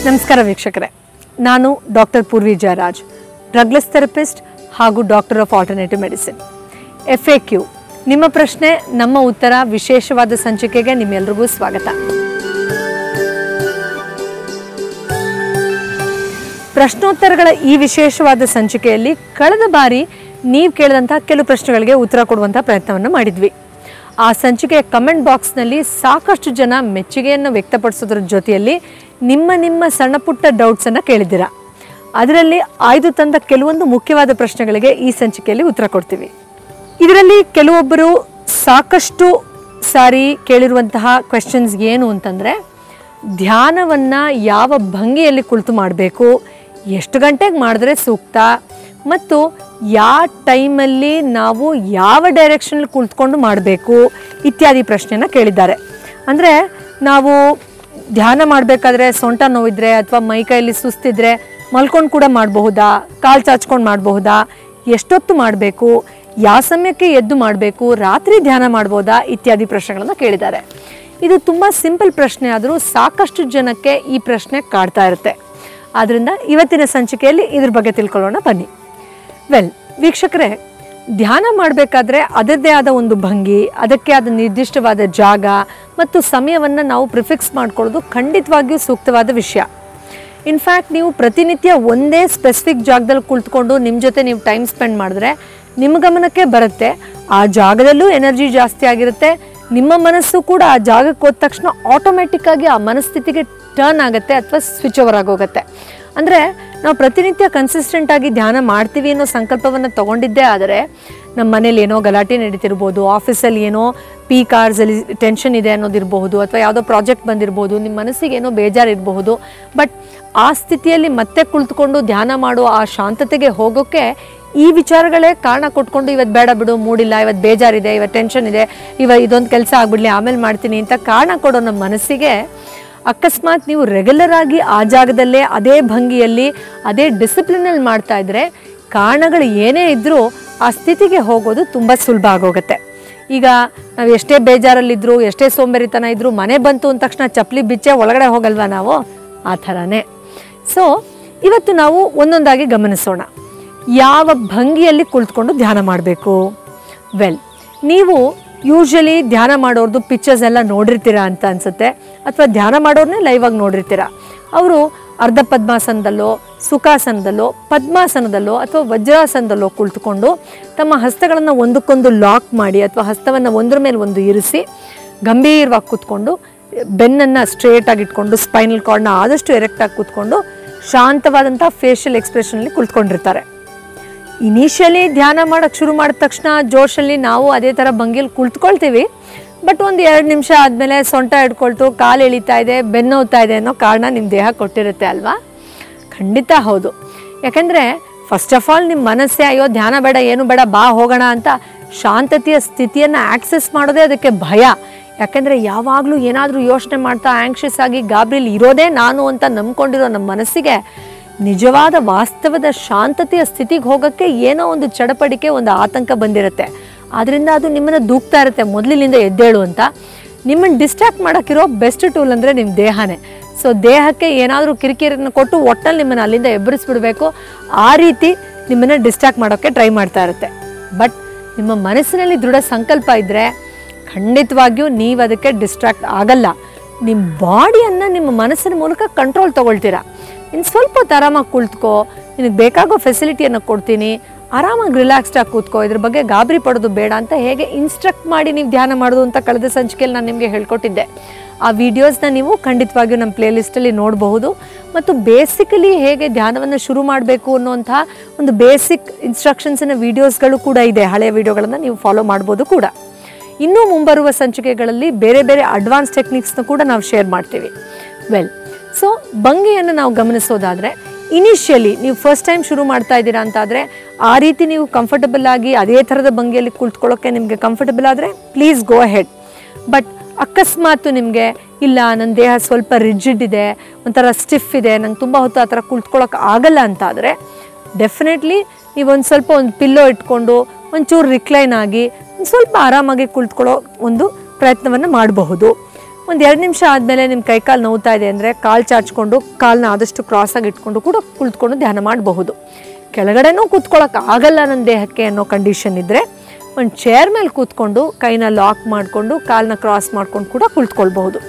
ನಮಸ್ಕಾರ ವೀಕ್ಷಕರೇ ನಾನು doctor Poorvi Jayaraj drugless therapist ಹಾಗೂ doctor of alternative medicine F A Q ನಿಮ್ಮ ಪ್ರಶ್ನೆ ನಮ್ಮ ಉತ್ತರ ವಿಶೇಷವಾದ ಸಂಚಿಕೆಗೆ ನಿಮ್ಮೆಲ್ರಿಗೂ ಸ್ವಾಗತ ಪ್ರಶ್ನೋತ್ತರಗಳ ಈ ವಿಶೇಷವಾದ ಸಂಚಿಕೆಯಲ್ಲಿ ಕಳೆದ ಬಾರಿ ನೀವು ಕೇಳಿದಂಥ ಕೆಲವು ಪ್ರಶ್ನೆಗಳಿಗೆ ಉತ್ತರ ಕೊಡುವಂಥ ಪ್ರಯತ್ನವನ್ನು ಮಾಡಿದ್ವಿ ಆ ಸಂಚಿಕೆಯ ಕಮೆಂಟ್ ಬಾಕ್ಸ್ನಲ್ಲಿ ಸಾಕಷ್ಟು ಜನ ಮೆಚ್ಚುಗೆಯನ್ನು ವ್ಯಕ್ತಪಡಿಸೋದ್ರ ಜೊತೆಯಲ್ಲಿ ನಿಮ್ಮ ನಿಮ್ಮ ಸಣ್ಣ ಪುಟ್ಟ ಡೌಟ್ಸನ್ನು ಕೇಳಿದ್ದೀರಾ ಅದರಲ್ಲಿ ಆಯ್ದು ತಂದ ಕೆಲವೊಂದು ಮುಖ್ಯವಾದ ಪ್ರಶ್ನೆಗಳಿಗೆ ಈ ಸಂಚಿಕೆಯಲ್ಲಿ ಉತ್ತರ ಕೊಡ್ತೀವಿ ಇದರಲ್ಲಿ ಕೆಲವೊಬ್ಬರು ಸಾಕಷ್ಟು ಸಾರಿ ಕೇಳಿರುವಂತಹ ಕ್ವೆಶನ್ಸ್ ಏನು ಅಂತಂದರೆ ಧ್ಯಾನವನ್ನು ಯಾವ ಭಂಗಿಯಲ್ಲಿ ಕುಳಿತು ಮಾಡಬೇಕು ಎಷ್ಟು ಗಂಟೆಗೆ ಮಾಡಿದ್ರೆ ಸೂಕ್ತ ಮತ್ತು ಯಾವ ಟೈಮಲ್ಲಿ ನಾವು ಯಾವ ಡೈರೆಕ್ಷನಲ್ಲಿ ಕುಳಿತುಕೊಂಡು ಮಾಡಬೇಕು ಇತ್ಯಾದಿ ಪ್ರಶ್ನೆನ ಕೇಳಿದ್ದಾರೆ ಅಂದರೆ ನಾವು ಧ್ಯಾನ ಮಾಡಬೇಕಾದ್ರೆ ಸೊಂಟ ನೋವಿದ್ರೆ ಅಥವಾ ಮೈಕೈಯಲ್ಲಿ ಸುಸ್ತಿದ್ರೆ ಮಲ್ಕೊಂಡು ಕೂಡ ಮಾಡಬಹುದಾ ಕಾಲು ಚಾಚ್ಕೊಂಡು ಮಾಡಬಹುದಾ ಎಷ್ಟೊತ್ತು ಮಾಡಬೇಕು ಯಾವ ಸಮಯಕ್ಕೆ ಎದ್ದು ಮಾಡಬೇಕು ರಾತ್ರಿ ಧ್ಯಾನ ಮಾಡ್ಬೋದಾ ಇತ್ಯಾದಿ ಪ್ರಶ್ನೆಗಳನ್ನು ಕೇಳಿದ್ದಾರೆ ಇದು ತುಂಬ ಸಿಂಪಲ್ ಪ್ರಶ್ನೆ ಆದರೂ ಸಾಕಷ್ಟು ಜನಕ್ಕೆ ಈ ಪ್ರಶ್ನೆ ಕಾಡ್ತಾ ಇರುತ್ತೆ ಆದ್ದರಿಂದ ಇವತ್ತಿನ ಸಂಚಿಕೆಯಲ್ಲಿ ಇದ್ರ ಬಗ್ಗೆ ತಿಳ್ಕೊಳ್ಳೋಣ ಬನ್ನಿ ವೆಲ್ ವೀಕ್ಷಕರೇ ಧ್ಯಾನ ಮಾಡಬೇಕಾದ್ರೆ ಅದರದ್ದೇ ಆದ ಒಂದು ಭಂಗಿ ಅದಕ್ಕೆ ಆದ ನಿರ್ದಿಷ್ಟವಾದ ಜಾಗ ಮತ್ತು ಸಮಯವನ್ನು ನಾವು ಪ್ರಿಫಿಕ್ಸ್ ಮಾಡ್ಕೊಳ್ಳೋದು ಖಂಡಿತವಾಗಿಯೂ ಸೂಕ್ತವಾದ ವಿಷಯ ಇನ್ಫ್ಯಾಕ್ಟ್ ನೀವು ಪ್ರತಿನಿತ್ಯ ಒಂದೇ ಸ್ಪೆಸಿಫಿಕ್ ಜಾಗದಲ್ಲಿ ಕುಳಿತುಕೊಂಡು ನಿಮ್ಮ ಜೊತೆ ನೀವು ಟೈಮ್ ಸ್ಪೆಂಡ್ ಮಾಡಿದ್ರೆ ನಿಮ್ಮ ಗಮನಕ್ಕೆ ಬರುತ್ತೆ ಆ ಜಾಗದಲ್ಲೂ ಎನರ್ಜಿ ಜಾಸ್ತಿ ಆಗಿರುತ್ತೆ ನಿಮ್ಮ ಮನಸ್ಸು ಕೂಡ ಆ ಜಾಗಕ್ಕೆ ಹೋದ ತಕ್ಷಣ ಆಟೋಮೆಟಿಕ್ ಆಗಿ ಆ ಮನಸ್ಥಿತಿಗೆ ಟರ್ನ್ ಆಗುತ್ತೆ ಅಥವಾ ಸ್ವಿಚ್ ಓವರ್ ಆಗೋಗುತ್ತೆ ಅಂದರೆ ನಾವು ಪ್ರತಿನಿತ್ಯ ಕನ್ಸಿಸ್ಟೆಂಟ್ ಆಗಿ ಧ್ಯಾನ ಮಾಡ್ತೀವಿ ಅನ್ನೋ ಸಂಕಲ್ಪವನ್ನು ತಗೊಂಡಿದ್ದೇ ಆದರೆ ನಮ್ಮ ಮನೇಲಿ ಏನೋ ಗಲಾಟೆ ನಡೀತಿರ್ಬೋದು ಆಫೀಸಲ್ಲಿ ಏನೋ ಪಿ ಕಾರ್ಸಲ್ಲಿ ಟೆನ್ಷನ್ ಇದೆ ಅನ್ನೋದಿರಬಹುದು ಅಥವಾ ಯಾವುದೋ ಪ್ರಾಜೆಕ್ಟ್ ಬಂದಿರಬಹುದು ನಿಮ್ಮ ಮನಸ್ಸಿಗೆ ಏನೋ ಬೇಜಾರಿರಬಹುದು ಬಟ್ ಆ ಸ್ಥಿತಿಯಲ್ಲಿ ಮತ್ತೆ ಕುಳಿತುಕೊಂಡು ಧ್ಯಾನ ಮಾಡುವ ಆ ಶಾಂತತೆಗೆ ಹೋಗೋಕ್ಕೆ ಈ ವಿಚಾರಗಳೇ ಕಾರಣ ಕೊಟ್ಕೊಂಡು ಇವತ್ತು ಬೇಡ ಬಿಡು ಮೂಡಿಲ್ಲ ಇವತ್ತು ಬೇಜಾರಿದೆ ಇವತ್ತು ಟೆನ್ಷನ್ ಇದೆ ಇವ ಇದೊಂದು ಕೆಲಸ ಆಗ್ಬಿಡ್ಲಿ ಆಮೇಲೆ ಮಾಡ್ತೀನಿ ಅಂತ ಕಾರಣ ಕೊಡೋ ನಮ್ಮ ಮನಸ್ಸಿಗೆ ಅಕಸ್ಮಾತ್ ನೀವು ರೆಗ್ಯುಲರ್ ಆಗಿ ಆ ಜಾಗದಲ್ಲೇ ಅದೇ ಭಂಗಿಯಲ್ಲಿ ಅದೇ ಡಿಸಿಪ್ಲಿನಲ್ಲಿ ಮಾಡ್ತಾ ಇದ್ರೆ ಕಾರಣಗಳು ಏನೇ ಇದ್ದರೂ ಆ ಸ್ಥಿತಿಗೆ ಹೋಗೋದು ತುಂಬ ಸುಲಭ ಆಗೋಗುತ್ತೆ ಈಗ ನಾವು ಎಷ್ಟೇ ಬೇಜಾರಲ್ಲಿದ್ದರೂ ಎಷ್ಟೇ ಸೋಂಬೇರಿತನ ಇದ್ದರೂ ಮನೆ ಬಂತು ಅಂದ ತಕ್ಷಣ ಚಪ್ಪಲಿ ಬಿಚ್ಚೆ ಒಳಗಡೆ ಹೋಗಲ್ವಾ ನಾವು ಆ ಥರನೇ ಸೊ ಇವತ್ತು ನಾವು ಒಂದೊಂದಾಗಿ ಗಮನಿಸೋಣ ಯಾವ ಭಂಗಿಯಲ್ಲಿ ಕುಳಿತುಕೊಂಡು ಧ್ಯಾನ ಮಾಡಬೇಕು ವೆಲ್ ನೀವು ಯೂಶಲಿ ಧ್ಯಾನ ಮಾಡೋರ್ದು ಪಿಕ್ಚರ್ಸ್ ಎಲ್ಲ ನೋಡಿರ್ತೀರಾ ಅಂತ ಅನ್ಸುತ್ತೆ ಅಥವಾ ಧ್ಯಾನ ಮಾಡೋರ್ನೇ ಲೈವ್ ಆಗಿ ನೋಡಿರ್ತೀರಾ ಅವರು ಅರ್ಧ ಪದ್ಮಾಸನದಲ್ಲೋ ಸುಖಾಸನದಲ್ಲೋ ಪದ್ಮಾಸನದಲ್ಲೋ ಅಥವಾ ವಜ್ರಾಸನದಲ್ಲೋ ಕುಳಿತುಕೊಂಡು ತಮ್ಮ ಹಸ್ತಗಳನ್ನು ಒಂದಕ್ಕೊಂದು ಲಾಕ್ ಮಾಡಿ ಅಥವಾ ಹಸ್ತವನ್ನು ಒಂದರ ಮೇಲೆ ಒಂದು ಇರಿಸಿ ಗಂಭೀರವಾಗಿ ಕೂತ್ಕೊಂಡು ಬೆನ್ನನ್ನು ಸ್ಟ್ರೇಟಾಗಿ ಇಟ್ಕೊಂಡು ಸ್ಪೈನಲ್ ಕಾರ್ಡ್ನ ಆದಷ್ಟು ಎರೆಕ್ಟಾಗಿ ಕೂತ್ಕೊಂಡು ಶಾಂತವಾದಂಥ ಫೇಶಿಯಲ್ ಎಕ್ಸ್ಪ್ರೆಷನಲ್ಲಿ ಕುಳಿತುಕೊಂಡಿರ್ತಾರೆ ಇನಿಷಿಯಲಿ ಧ್ಯಾನ ಮಾಡೋಕ್ಕೆ ಶುರು ಮಾಡಿದ ತಕ್ಷಣ ಜೋಶಲ್ಲಿ ನಾವು ಅದೇ ಥರ ಭಂಗಿಯಲ್ಲಿ ಕುಳಿತುಕೊಳ್ತೀವಿ ಬಟ್ ಒಂದು ಎರಡು ನಿಮಿಷ ಆದಮೇಲೆ ಸೊಂಟ ಹಿಡ್ಕೊಳ್ತು ಕಾಲು ಎಳಿತಾ ಇದೆ ಬೆನ್ನೋಗ್ತಾ ಇದೆ ಅನ್ನೋ ಕಾರಣ ನಿಮ್ಮ ದೇಹ ಕೊಟ್ಟಿರುತ್ತೆ ಅಲ್ವಾ ಖಂಡಿತ ಹೌದು ಯಾಕಂದರೆ ಫಸ್ಟ್ ಆಫ್ ಆಲ್ ನಿಮ್ಮ ಮನಸ್ಸೇ ಅಯ್ಯೋ ಧ್ಯಾನ ಬೇಡ ಏನು ಬೇಡ ಬಾ ಹೋಗೋಣ ಅಂತ ಶಾಂತತೆಯ ಸ್ಥಿತಿಯನ್ನು ಆಕ್ಸೆಸ್ ಮಾಡೋದೇ ಅದಕ್ಕೆ ಭಯ ಯಾಕಂದರೆ ಯಾವಾಗಲೂ ಏನಾದರೂ ಯೋಚನೆ ಮಾಡ್ತಾ ಆ್ಯಂಕ್ಷಿಯಸ್ ಆಗಿ ಗಾಬರಿಲಿ ಇರೋದೇ ನಾನು ಅಂತ ನಂಬ್ಕೊಂಡಿರೋ ನಮ್ಮ ಮನಸ್ಸಿಗೆ ನಿಜವಾದ ವಾಸ್ತವದ ಶಾಂತತೆಯ ಸ್ಥಿತಿಗೆ ಹೋಗೋಕ್ಕೆ ಏನೋ ಒಂದು ಚಡಪಡಿಕೆ ಒಂದು ಆತಂಕ ಬಂದಿರುತ್ತೆ ಆದ್ದರಿಂದ ಅದು ನಿಮ್ಮನ್ನು ದೂಕ್ತಾ ಇರುತ್ತೆ ಮೊದಲಿನಿಂದ ಎದ್ದೇಳು ಅಂತ ನಿಮ್ಮನ್ನು ಡಿಸ್ಟ್ರಾಕ್ಟ್ ಮಾಡೋಕ್ಕಿರೋ ಬೆಸ್ಟ್ ಟೂಲ್ ಅಂದರೆ ನಿಮ್ಮ ದೇಹನೇ ಸೊ ದೇಹಕ್ಕೆ ಏನಾದರೂ ಕಿರಿಕಿರಿನ ಕೊಟ್ಟು ಒಟ್ಟಲ್ಲಿ ನಿಮ್ಮನ್ನು ಅಲ್ಲಿಂದ ಎಬ್ಬರಿಸ್ಬಿಡ್ಬೇಕು ಆ ರೀತಿ ನಿಮ್ಮನ್ನು ಡಿಸ್ಟ್ರಾಕ್ಟ್ ಮಾಡೋಕ್ಕೆ ಟ್ರೈ ಮಾಡ್ತಾ ಇರುತ್ತೆ ಬಟ್ ನಿಮ್ಮ ಮನಸ್ಸಿನಲ್ಲಿ ದೃಢ ಸಂಕಲ್ಪ ಇದ್ದರೆ ಖಂಡಿತವಾಗಿಯೂ ನೀವು ಅದಕ್ಕೆ ಡಿಸ್ಟ್ರಾಕ್ಟ್ ಆಗಲ್ಲ ನಿಮ್ಮ ಬಾಡಿಯನ್ನು ನಿಮ್ಮ ಮನಸ್ಸಿನ ಮೂಲಕ ಕಂಟ್ರೋಲ್ ತೊಗೊಳ್ತೀರಾ ಇನ್ನು ಸ್ವಲ್ಪ ಹೊತ್ತು ಆರಾಮಾಗಿ ಕುಳಿತುಕೋ ನಿನಗೆ ಬೇಕಾಗೋ ಫೆಸಿಲಿಟಿಯನ್ನು ಕೊಡ್ತೀನಿ ಆರಾಮಾಗಿ ರಿಲ್ಯಾಕ್ಸ್ಡ್ ಆಗಿ ಕೂತ್ಕೋ ಇದ್ರ ಬಗ್ಗೆ ಗಾಬರಿ ಪಡೋದು ಬೇಡ ಅಂತ ಹೇಗೆ ಇನ್ಸ್ಟ್ರಕ್ಟ್ ಮಾಡಿ ನೀವು ಧ್ಯಾನ ಮಾಡೋದು ಅಂತ ಕಳೆದ ಸಂಚಿಕೆಯಲ್ಲಿ ನಾನು ನಿಮಗೆ ಹೇಳ್ಕೊಟ್ಟಿದ್ದೆ ಆ ವಿಡಿಯೋಸ್ನ ನೀವು ಖಂಡಿತವಾಗಿಯೂ ನಮ್ಮ ಪ್ಲೇಲಿಸ್ಟಲ್ಲಿ ನೋಡಬಹುದು ಮತ್ತು ಬೇಸಿಕಲಿ ಹೇಗೆ ಧ್ಯಾನವನ್ನು ಶುರು ಮಾಡಬೇಕು ಅನ್ನುವಂಥ ಒಂದು ಬೇಸಿಕ್ ಇನ್ಸ್ಟ್ರಕ್ಷನ್ಸಿನ ವಿಡಿಯೋಸ್ಗಳು ಕೂಡ ಇದೆ ಹಳೆಯ ವಿಡಿಯೋಗಳನ್ನು ನೀವು ಫಾಲೋ ಮಾಡ್ಬೋದು ಕೂಡ ಇನ್ನೂ ಮುಂಬರುವ ಸಂಚಿಕೆಗಳಲ್ಲಿ ಬೇರೆ ಬೇರೆ ಅಡ್ವಾನ್ಸ್ ಟೆಕ್ನಿಕ್ಸ್ನ ಕೂಡ ನಾವು ಶೇರ್ ಮಾಡ್ತೀವಿ ವೆಲ್ ಸೊ ಭಂಗಿಯನ್ನು ನಾವು ಗಮನಿಸೋದಾದರೆ ಇನಿಷಿಯಲಿ ನೀವು ಫಸ್ಟ್ ಟೈಮ್ ಶುರು ಮಾಡ್ತಾ ಇದ್ದೀರಾ ಅಂತಾದರೆ ಆ ರೀತಿ ನೀವು ಕಂಫರ್ಟಬಲ್ ಆಗಿ ಅದೇ ಥರದ ಭಂಗಿಯಲ್ಲಿ ಕುಳಿತುಕೊಳ್ಳೋಕ್ಕೆ ನಿಮಗೆ ಕಂಫರ್ಟಬಲ್ ಆದರೆ ಪ್ಲೀಸ್ ಗೋ ಹೆಡ್ ಬಟ್ ಅಕಸ್ಮಾತು ನಿಮಗೆ ಇಲ್ಲ ನನ್ನ ದೇಹ ಸ್ವಲ್ಪ ರಿಜಿಡ್ ಇದೆ ಒಂಥರ ಸ್ಟಿಫ್ ಇದೆ ನಂಗೆ ತುಂಬ ಹೊತ್ತು ಆ ಥರ ಕುಳಿತುಕೊಳ್ಳೋಕೆ ಆಗಲ್ಲ ಅಂತಾದರೆ ಡೆಫಿನೆಟ್ಲಿ ನೀವು ಒಂದು ಸ್ವಲ್ಪ ಒಂದು ಪಿಲ್ಲೋ ಇಟ್ಕೊಂಡು ಒಂಚೂರು ರಿಕ್ಲೈನ್ ಆಗಿ ಒಂದು ಸ್ವಲ್ಪ ಆರಾಮಾಗಿ ಕುಳಿತುಕೊಳ್ಳೋ ಒಂದು ಪ್ರಯತ್ನವನ್ನು ಮಾಡಬಹುದು ಒಂದು ಎರಡು ನಿಮಿಷ ಆದಮೇಲೆ ನಿಮ್ಮ ಕೈಕಾಲು ನೋವ್ತಾ ಇದೆ ಅಂದರೆ ಕಾಲು ಚಾಚ್ಕೊಂಡು ಕಾಲನ್ನ ಆದಷ್ಟು ಕ್ರಾಸಾಗಿ ಇಟ್ಕೊಂಡು ಕೂಡ ಕುಳಿತುಕೊಂಡು ಧ್ಯಾನ ಮಾಡಬಹುದು ಕೆಳಗಡೆನೂ ಕೂತ್ಕೊಳ್ಳೋಕೆ ಆಗಲ್ಲ ನನ್ನ ದೇಹಕ್ಕೆ ಅನ್ನೋ ಕಂಡೀಷನ್ ಇದ್ದರೆ ಒಂದು ಚೇರ್ ಮೇಲೆ ಕೂತ್ಕೊಂಡು ಕೈನ ಲಾಕ್ ಮಾಡಿಕೊಂಡು ಕಾಲನ್ನ ಕ್ರಾಸ್ ಮಾಡ್ಕೊಂಡು ಕೂಡ ಕುಳಿತುಕೊಳ್ಬಹುದು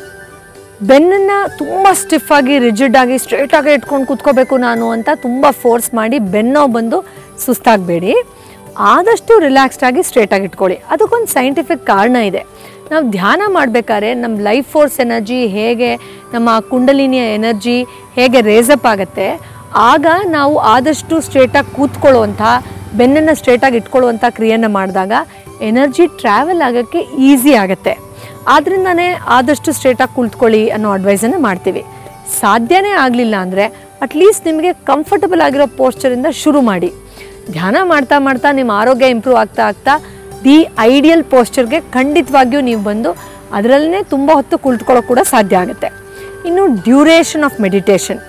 ಬೆನ್ನನ್ನು ತುಂಬ ಸ್ಟಿಫ್ ಆಗಿ ರಿಜಿಡ್ ಆಗಿ ಸ್ಟ್ರೇಟ್ ಆಗಿ ಇಟ್ಕೊಂಡು ಕೂತ್ಕೋಬೇಕು ನಾನು ಅಂತ ತುಂಬ ಫೋರ್ಸ್ ಮಾಡಿ ಬೆನ್ನೋ ಬಂದು ಸುಸ್ತಾಗಬೇಡಿ ಆದಷ್ಟು ರಿಲ್ಯಾಕ್ಸ್ಡ್ ಆಗಿ ಸ್ಟ್ರೇಟ್ ಆಗಿ ಇಟ್ಕೊಳ್ಳಿ ಅದಕ್ಕೊಂದು ಸೈಂಟಿಫಿಕ್ ಕಾರಣ ಇದೆ ನಾವು ಧ್ಯಾನ ಮಾಡಬೇಕಾದ್ರೆ ನಮ್ಮ ಲೈಫ್ ಫೋರ್ಸ್ ಎನರ್ಜಿ ಹೇಗೆ ನಮ್ಮ ಕುಂಡಲಿನಿಯ ಎನರ್ಜಿ ಹೇಗೆ ರೇಸಪ್ ಆಗುತ್ತೆ ಆಗ ನಾವು ಆದಷ್ಟು ಸ್ಟ್ರೇಟಾಗಿ ಕೂತ್ಕೊಳ್ಳುವಂಥ ಬೆನ್ನನ್ನು ಸ್ಟ್ರೇಟಾಗಿ ಇಟ್ಕೊಳ್ಳುವಂಥ ಕ್ರಿಯೆಯನ್ನು ಮಾಡಿದಾಗ ಎನರ್ಜಿ ಟ್ರಾವೆಲ್ ಆಗೋಕ್ಕೆ ಈಸಿ ಆಗುತ್ತೆ ಆದ್ರಿಂದನೇ ಆದಷ್ಟು ಸ್ಟ್ರೇಟಾಗಿ ಕುಳಿತುಕೊಳ್ಳಿ ಅನ್ನೋ ಅಡ್ವೈಸನ್ನು ಮಾಡ್ತೀವಿ ಸಾಧ್ಯನೇ ಆಗಲಿಲ್ಲ ಅಂದರೆ ಅಟ್ಲೀಸ್ಟ್ ನಿಮಗೆ ಕಂಫರ್ಟಬಲ್ ಆಗಿರೋ ಪೋಸ್ಚರಿಂದ ಶುರು ಮಾಡಿ ಧ್ಯಾನ ಮಾಡ್ತಾ ಮಾಡ್ತಾ ನಿಮ್ಮ ಆರೋಗ್ಯ ಇಂಪ್ರೂವ್ ಆಗ್ತಾ ಆಗ್ತಾ ದಿ ಐಡಿಯಲ್ ಪೋಸ್ಚರ್ಗೆ ಖಂಡಿತವಾಗಿಯೂ ನೀವು ಬಂದು ಅದರಲ್ಲೇ ತುಂಬ ಹೊತ್ತು ಕುಳಿತುಕೊಳ್ಳೋಕೆ ಕೂಡ ಸಾಧ್ಯ ಆಗುತ್ತೆ ಇನ್ನು ಡ್ಯೂರೇಷನ್ ಆಫ್ ಮೆಡಿಟೇಷನ್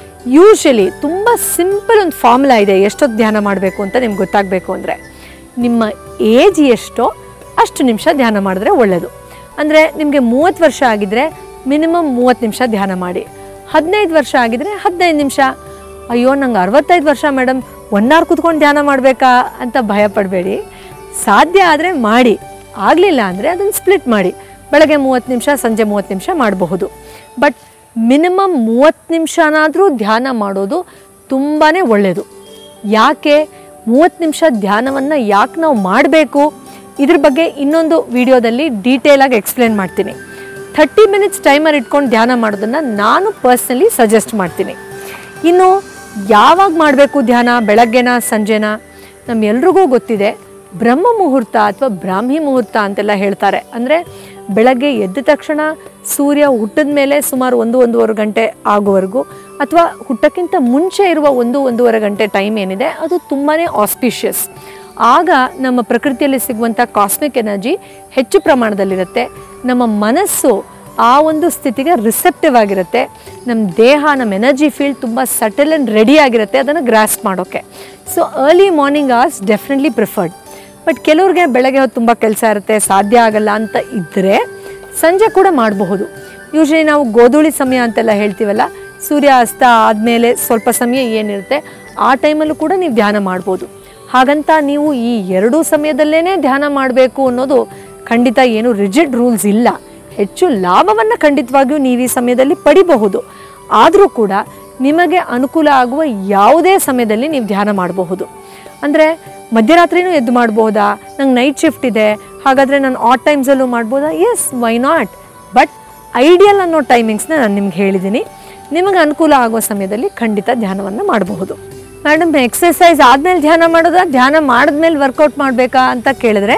ಯೂಶಲಿ ತುಂಬ ಸಿಂಪಲ್ ಒಂದು ಫಾರ್ಮುಲಾ ಇದೆ ಎಷ್ಟೊತ್ತು ಧ್ಯಾನ ಮಾಡಬೇಕು ಅಂತ ನಿಮ್ಗೆ ಗೊತ್ತಾಗಬೇಕು ಅಂದರೆ ನಿಮ್ಮ ಏಜ್ ಎಷ್ಟೋ ಅಷ್ಟು ನಿಮಿಷ ಧ್ಯಾನ ಮಾಡಿದ್ರೆ ಒಳ್ಳೆಯದು ಅಂದರೆ ನಿಮಗೆ ಮೂವತ್ತು ವರ್ಷ ಆಗಿದ್ರೆ ಮಿನಿಮಮ್ ಮೂವತ್ತು ನಿಮಿಷ ಧ್ಯಾನ ಮಾಡಿ ಹದಿನೈದು ವರ್ಷ ಆಗಿದ್ರೆ ಹದಿನೈದು ನಿಮಿಷ ಅಯ್ಯೋ ನಂಗೆ ಅರವತ್ತೈದು ವರ್ಷ ಮೇಡಮ್ ಒನ್ ಅವರ್ ಕುತ್ಕೊಂಡು ಧ್ಯಾನ ಮಾಡಬೇಕಾ ಅಂತ ಭಯ ಪಡಬೇಡಿ ಸಾಧ್ಯ ಆದರೆ ಮಾಡಿ ಆಗಲಿಲ್ಲ ಅಂದರೆ ಅದನ್ನು ಸ್ಪ್ಲಿಟ್ ಮಾಡಿ ಬೆಳಗ್ಗೆ ಮೂವತ್ತು ನಿಮಿಷ ಸಂಜೆ ಮೂವತ್ತು ನಿಮಿಷ ಮಾಡಬಹುದು ಬಟ್ ಮಿನಿಮಮ್ ಮೂವತ್ತು ನಿಮಿಷನಾದರೂ ಧ್ಯಾನ ಮಾಡೋದು ತುಂಬಾ ಒಳ್ಳೆಯದು ಯಾಕೆ ಮೂವತ್ತು ನಿಮಿಷ ಧ್ಯಾನವನ್ನು ಯಾಕೆ ನಾವು ಮಾಡಬೇಕು ಇದ್ರ ಬಗ್ಗೆ ಇನ್ನೊಂದು ವಿಡಿಯೋದಲ್ಲಿ ಡೀಟೇಲಾಗಿ ಎಕ್ಸ್ಪ್ಲೇನ್ ಮಾಡ್ತೀನಿ ಥರ್ಟಿ ಮಿನಿಟ್ಸ್ ಟೈಮರ್ ಇಟ್ಕೊಂಡು ಧ್ಯಾನ ಮಾಡೋದನ್ನು ನಾನು ಪರ್ಸ್ನಲಿ ಸಜೆಸ್ಟ್ ಮಾಡ್ತೀನಿ ಇನ್ನು ಯಾವಾಗ ಮಾಡಬೇಕು ಧ್ಯಾನ ಬೆಳಗ್ಗೆನ ಸಂಜೆನ ನಮ್ಮೆಲ್ರಿಗೂ ಗೊತ್ತಿದೆ ಬ್ರಹ್ಮ ಮುಹೂರ್ತ ಅಥವಾ ಬ್ರಾಹ್ಮಿ ಮುಹೂರ್ತ ಅಂತೆಲ್ಲ ಹೇಳ್ತಾರೆ ಅಂದರೆ ಬೆಳಗ್ಗೆ ಎದ್ದ ತಕ್ಷಣ ಸೂರ್ಯ ಹುಟ್ಟಿದ ಮೇಲೆ ಸುಮಾರು ಒಂದು ಒಂದೂವರೆ ಗಂಟೆ ಆಗೋವರೆಗೂ ಅಥವಾ ಹುಟ್ಟಕ್ಕಿಂತ ಮುಂಚೆ ಇರುವ ಒಂದು ಒಂದೂವರೆ ಗಂಟೆ ಟೈಮ್ ಏನಿದೆ ಅದು ತುಂಬಾ ಆಸ್ಪಿಷಿಯಸ್ ಆಗ ನಮ್ಮ ಪ್ರಕೃತಿಯಲ್ಲಿ ಸಿಗುವಂಥ ಕಾಸ್ಮಿಕ್ ಎನರ್ಜಿ ಹೆಚ್ಚು ಪ್ರಮಾಣದಲ್ಲಿರುತ್ತೆ ನಮ್ಮ ಮನಸ್ಸು ಆ ಒಂದು ಸ್ಥಿತಿಗೆ ರಿಸೆಪ್ಟಿವ್ ಆಗಿರುತ್ತೆ ನಮ್ಮ ದೇಹ ನಮ್ಮ ಎನರ್ಜಿ ಫೀಲ್ಡ್ ತುಂಬ ಸಟಲ್ ಆ್ಯಂಡ್ ರೆಡಿ ಆಗಿರುತ್ತೆ ಅದನ್ನು ಗ್ರಾಸ್ ಮಾಡೋಕ್ಕೆ so early morning hours definitely preferred but ಕೆಲವ್ರಿಗೆ ಬೆಳಗ್ಗೆ ಹೊತ್ತು ತುಂಬ ಕೆಲಸ ಇರುತ್ತೆ ಸಾಧ್ಯ ಆಗಲ್ಲ ಅಂತ ಇದ್ದರೆ ಸಂಜೆ ಕೂಡ ಮಾಡಬಹುದು ಯೂಶ್ವಲಿ ನಾವು ಗೋಧೂಳಿ ಸಮಯ ಅಂತೆಲ್ಲ ಹೇಳ್ತೀವಲ್ಲ ಸೂರ್ಯ ಅಸ್ತ ಆದಮೇಲೆ ಸ್ವಲ್ಪ ಸಮಯ ಏನಿರುತ್ತೆ ಆ ಟೈಮಲ್ಲೂ ಕೂಡ ನೀವು ಧ್ಯಾನ ಮಾಡ್ಬೋದು ಹಾಗಂತ ನೀವು ಈ ಎರಡೂ ಸಮಯದಲ್ಲೇ ಧ್ಯಾನ ಮಾಡಬೇಕು ಅನ್ನೋದು ಖಂಡಿತ ಏನು ರಿಜಿಡ್ ರೂಲ್ಸ್ ಇಲ್ಲ ಹೆಚ್ಚು ಲಾಭವನ್ನು ಖಂಡಿತವಾಗಿಯೂ ನೀವು ಈ ಸಮಯದಲ್ಲಿ ಪಡಿಬಹುದು ಆದರೂ ಕೂಡ ನಿಮಗೆ ಅನುಕೂಲ ಆಗುವ ಯಾವುದೇ ಸಮಯದಲ್ಲಿ ನೀವು ಧ್ಯಾನ ಮಾಡಬಹುದು ಅಂದರೆ ಮಧ್ಯರಾತ್ರಿನೂ ಎದ್ದು ಮಾಡ್ಬೋದಾ ನಂಗೆ ನೈಟ್ ಶಿಫ್ಟ್ ಇದೆ ಹಾಗಾದರೆ ನಾನು ಆಟ್ ಟೈಮ್ಸಲ್ಲೂ ಮಾಡ್ಬೋದಾ yes why not but ideal ಅನ್ನೋ ಟೈಮಿಂಗ್ಸ್ನ ನಾನು ನಿಮ್ಗೆ ಹೇಳಿದ್ದೀನಿ ನಿಮಗೆ ಅನುಕೂಲ ಆಗುವ ಸಮಯದಲ್ಲಿ ಖಂಡಿತ ಧ್ಯಾನವನ್ನು ಮಾಡಬಹುದು ಮೇಡಮ್ ಎಕ್ಸಸೈಸ್ ಆದಮೇಲೆ ಧ್ಯಾನ ಮಾಡೋದಾ ಧ್ಯಾನ ಮಾಡಿದ್ಮೇಲೆ ವರ್ಕೌಟ್ ಮಾಡಬೇಕಾ ಅಂತ ಕೇಳಿದ್ರೆ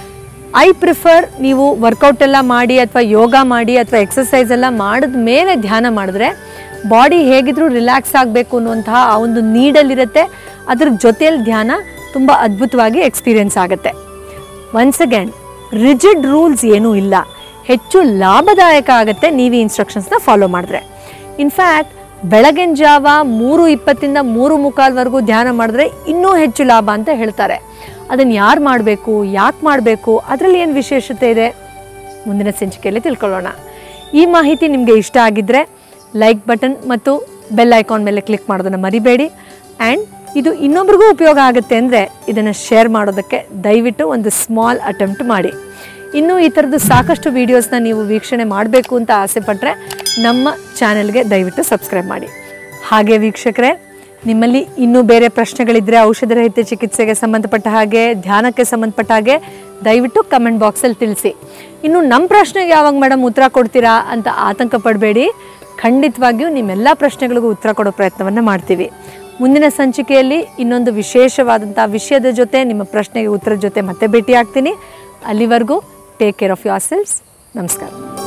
ಐ ಪ್ರಿಫರ್ ನೀವು ವರ್ಕೌಟ್ ಎಲ್ಲ ಮಾಡಿ ಅಥವಾ ಯೋಗ ಮಾಡಿ ಅಥವಾ ಎಕ್ಸಸೈಸ್ ಎಲ್ಲ ಮಾಡಿದ ಮೇಲೆ ಧ್ಯಾನ ಮಾಡಿದ್ರೆ ಬಾಡಿ ಹೇಗಿದ್ರೂ ರಿಲ್ಯಾಕ್ಸ್ ಆಗಬೇಕು ಅನ್ನುವಂತಹ ಆ ಒಂದು ನೀಡಲ್ಲಿರುತ್ತೆ ಅದ್ರ ಜೊತೆಯಲ್ಲಿ ಧ್ಯಾನ ತುಂಬ ಅದ್ಭುತವಾಗಿ ಎಕ್ಸ್ಪೀರಿಯನ್ಸ್ ಆಗುತ್ತೆ ಒನ್ಸ್ ಅಗೇನ್ ರಿಜಿಡ್ ರೂಲ್ಸ್ ಏನೂ ಇಲ್ಲ ಹೆಚ್ಚು ಲಾಭದಾಯಕ ಆಗುತ್ತೆ ನೀವು ಈ ಇನ್ಸ್ಟ್ರಕ್ಷನ್ಸ್ನ ಫಾಲೋ ಮಾಡಿದ್ರೆ ಇನ್ಫ್ಯಾಕ್ಟ್ ಬೆಳಗಿನ ಜಾವ ಮೂರು ಇಪ್ಪತ್ತಿಂದ ಮೂರು ಮುಕ್ಕಾಲ್ವರೆಗೂ ಧ್ಯಾನ ಮಾಡಿದ್ರೆ ಇನ್ನೂ ಹೆಚ್ಚು ಲಾಭ ಅಂತ ಹೇಳ್ತಾರೆ ಅದನ್ನು ಯಾರು ಮಾಡಬೇಕು ಯಾಕೆ ಮಾಡಬೇಕು ಅದರಲ್ಲಿ ಏನು ವಿಶೇಷತೆ ಇದೆ ಮುಂದಿನ ಸಂಚಿಕೆಯಲ್ಲಿ ತಿಳ್ಕೊಳ್ಳೋಣ ಈ ಮಾಹಿತಿ ನಿಮಗೆ ಇಷ್ಟ ಆಗಿದ್ದರೆ ಲೈಕ್ ಬಟನ್ ಮತ್ತು ಬೆಲ್ ಐಕಾನ್ ಮೇಲೆ ಕ್ಲಿಕ್ ಮಾಡೋದನ್ನು ಮರಿಬೇಡಿ ಆ್ಯಂಡ್ ಇದು ಇನ್ನೊಬ್ರಿಗೂ ಉಪಯೋಗ ಆಗುತ್ತೆ ಅಂದರೆ ಇದನ್ನು ಶೇರ್ ಮಾಡೋದಕ್ಕೆ ದಯವಿಟ್ಟು ಒಂದು ಸ್ಮಾಲ್ ಅಟೆಂಪ್ಟ್ ಮಾಡಿ ಇನ್ನೂ ಈ ಥರದ್ದು ಸಾಕಷ್ಟು ವೀಡಿಯೋಸ್ನ ನೀವು ವೀಕ್ಷಣೆ ಮಾಡಬೇಕು ಅಂತ ಆಸೆ ಪಟ್ಟರೆ ನಮ್ಮ ಚಾನೆಲ್ಗೆ ದಯವಿಟ್ಟು ಸಬ್ಸ್ಕ್ರೈಬ್ ಮಾಡಿ ಹಾಗೆ ವೀಕ್ಷಕರೇ ನಿಮ್ಮಲ್ಲಿ ಇನ್ನೂ ಬೇರೆ ಪ್ರಶ್ನೆಗಳಿದ್ದರೆ ಔಷಧರಹಿತ ಚಿಕಿತ್ಸೆಗೆ ಸಂಬಂಧಪಟ್ಟ ಹಾಗೆ ಧ್ಯಾನಕ್ಕೆ ಸಂಬಂಧಪಟ್ಟ ಹಾಗೆ ದಯವಿಟ್ಟು ಕಮೆಂಟ್ ಬಾಕ್ಸಲ್ಲಿ ತಿಳಿಸಿ ಇನ್ನು ನಮ್ಮ ಪ್ರಶ್ನೆಗೆ ಯಾವಾಗ ಮೇಡಮ್ ಉತ್ತರ ಕೊಡ್ತೀರಾ ಅಂತ ಆತಂಕ ಪಡಬೇಡಿ ಖಂಡಿತವಾಗಿಯೂ ನಿಮ್ಮೆಲ್ಲ ಪ್ರಶ್ನೆಗಳಿಗೂ ಉತ್ತರ ಕೊಡೋ ಪ್ರಯತ್ನವನ್ನು ಮಾಡ್ತೀವಿ ಮುಂದಿನ ಸಂಚಿಕೆಯಲ್ಲಿ ಇನ್ನೊಂದು ವಿಶೇಷವಾದಂಥ ವಿಷಯದ ಜೊತೆ ನಿಮ್ಮ ಪ್ರಶ್ನೆಗೆ ಉತ್ತರ ಜೊತೆ ಮತ್ತೆ ಭೇಟಿ ಆಗ್ತೀನಿ ಅಲ್ಲಿವರೆಗೂ take care of yourselves ನಮಸ್ಕಾರ